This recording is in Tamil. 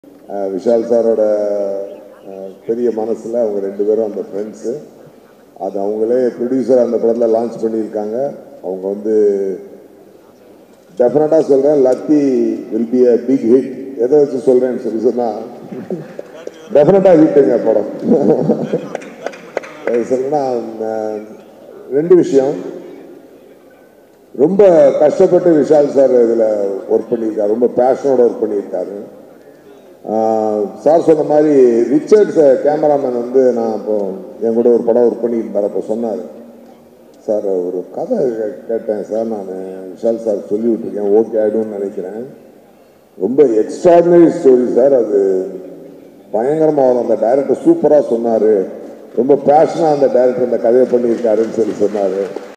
அஹ் விஷால் சாரோட அஹ், பெரிய மனசில் அவங்க ரெண்டு பேரும் அந்த ஃப்ரெண்ட்ஸு அது அவங்களே ப்ரொடியூசர் அந்த படத்தில் லான்ச் பண்ணியிருக்காங்க அவங்க வந்து டெஃபினட்டாக சொல்கிறேன் Laththi will be a big hit எதை வச்சு சொல்கிறேன்னு சொல்லி சொன்னால் டெஃபினட்டாக ஹிட்டுங்க படம் அது சொல்லணும்னா அஹ், ரெண்டு விஷயம் ரொம்ப கஷ்டப்பட்டு விஷால் சார் இதில் ஒர்க் பண்ணியிருக்காரு ரொம்ப பேஷனோட ஒர்க் பண்ணியிருக்காரு ஆஹ் சார் சொன்ன மாதிரி ரிச்சர்ட்ஸ் கேமராமேன் வந்து நான் இப்போ என் கூட ஒரு படம் ஒர்க் பண்ணியிருந்தார் அப்போ சொன்னார் சார் ஒரு கதை கே- கேட்டேன் சார் நான் விஷால் சார் சொல்லி விட்டுருக்கேன் ஓகே ஆகிடும்னு நினைக்கிறேன் ரொம்ப எக்ஸ்ட்ராடினரி ஸ்டோரி சார் அது பயங்கரமாக வரும் அந்த டைரக்டர் சூப்பராக சொன்னார் ரொம்ப பேஷனாக அந்த டைரக்டர் அந்த கதையை பண்ணியிருக்காருன்னு சொல்லி சொன்னார்